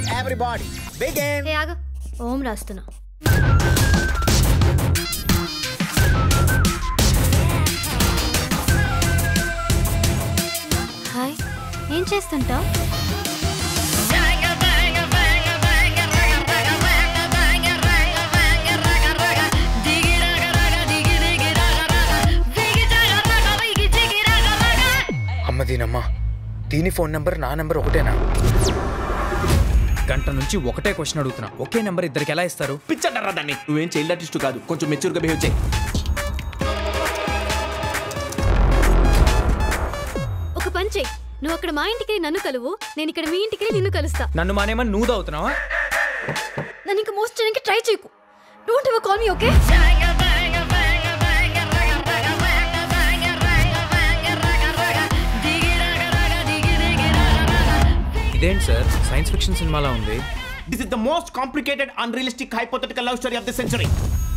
morning, everybody. Begin. ఏ ఆగు ఓం రాస్తున్నా hi ఏం చేస్తుంటావు అమ్మ దీనమ్మా దీని ఫోన్ నంబర్ నా నంబర్ ఒకటేనా గంట నుంచి ఒకటే క్వశ్చన్ అడుగుతున్నా ఒకే నెంబర్ ఇద్దరికి ఎలా ఇస్తారు పిచ్చంటారా దాన్ని నువ్వేం చైల్డ్ ఆర్టిస్ట్ కాదు కొంచెం మెచ్యూర్గా బిహేవ్ చేయి ఒక పని చెయ్యి నువ్వు అక్కడ మా ఇంటికి నన్ను కలువు నేను ఇక్కడ మీ ఇంటికి నిన్ను కలుస్తా నన్ను మానేమని నువ్వు అవుతున్నావా నన్ను ఇంకా మోస్ట్ చేయడానికి ట్రై చేయకు don't ever call me okay ఇదేంటి సార్ సైన్స్ ఫిక్షన్ సినిమాలా ఉంది this is the most complicated unrealistic hypothetical love story of the century